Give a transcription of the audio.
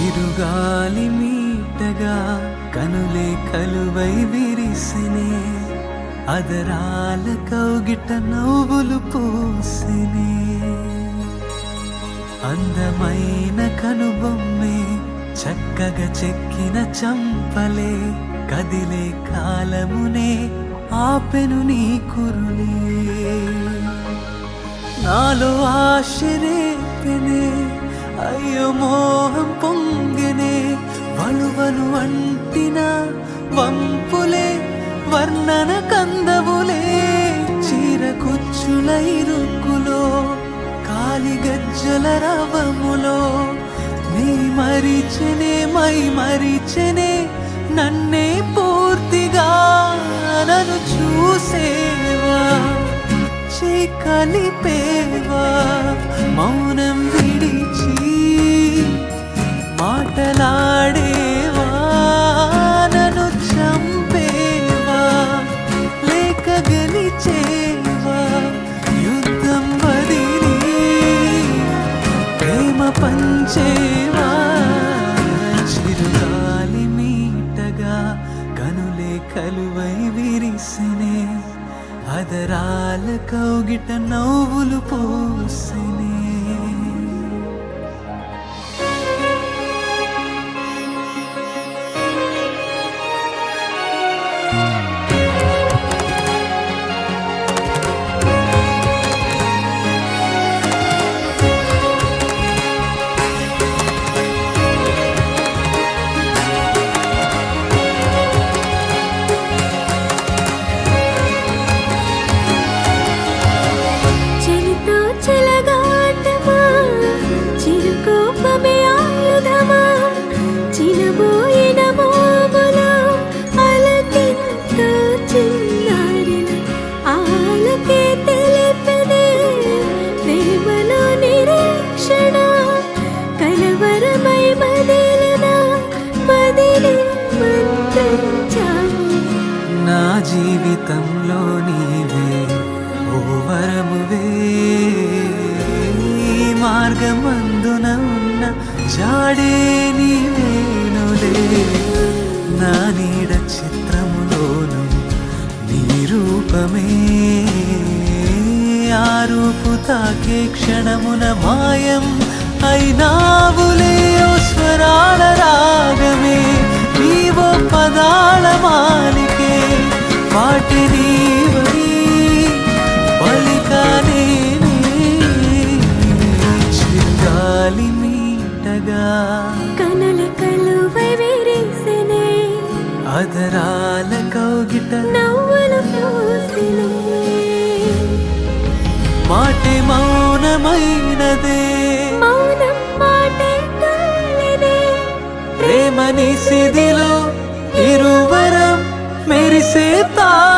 చిరుగాలి మీటగా కనులే కలువై విరిసినే అదరాల కౌగిట నవ్వులు పూసినే అందమైన కనుబొమ్మే చక్కగా చెక్కిన చంపలే కదిలే కాలమునే ఆపెను నీ కురులే నాలో ఆశరేపెనే అయ్యో మోహం పొంగెనే వలువలు అంటిన వంపులే వర్ణన కందవులే చీర కుచ్చుల ఇరుక్కులో కాలి గజ్జల రవములో నీ మరిచెనే మై మరిచెనే నన్నే పూర్తిగా నన్ను చూసేవా చేయి కలిపేవా మౌనం విడిచి మాటలాడేవా నన్ను చంపేవా లేక గెలిచేవా యుద్ధం వదిలి ప్రేమ పంచేవా చిరుగాలి మీటగా కనులే కలువై విరిసినే అదరాల కౌగిట నవ్వులు పోసినే చలితో చెలగాటమా చిరుకోపమే ఆయుధమా చినబోయిన మోములో అలకింతో చిన్నారిన ఆలకే తెలిపనే ప్రేమలో నిరీక్షణ కలవరమై మదిలిన మదిలి మంత్రించావు నా జీవితంలో నీవే ఓ వరమువే ఈ మార్గమందున ఉన్న జాడే నీవేనులే నా నీడ చిత్రములోను నీ రూపమే ఆ రూపు తాకే క్షణమున మాయం అయినావులే ఓ స్వరాల రాగమే నీవో పదాల మాలికే వాటి నీవై పలికానే చిరుగాలి మీటగా కనుల కలువై విరిసెనే అదరాల కౌగిట నవ్వులు పూసినే మాటే మౌనమైనదే మౌనం మాటే తల్లినే ప్రేమని సిదిలో ఇరువరం మెరిసే తా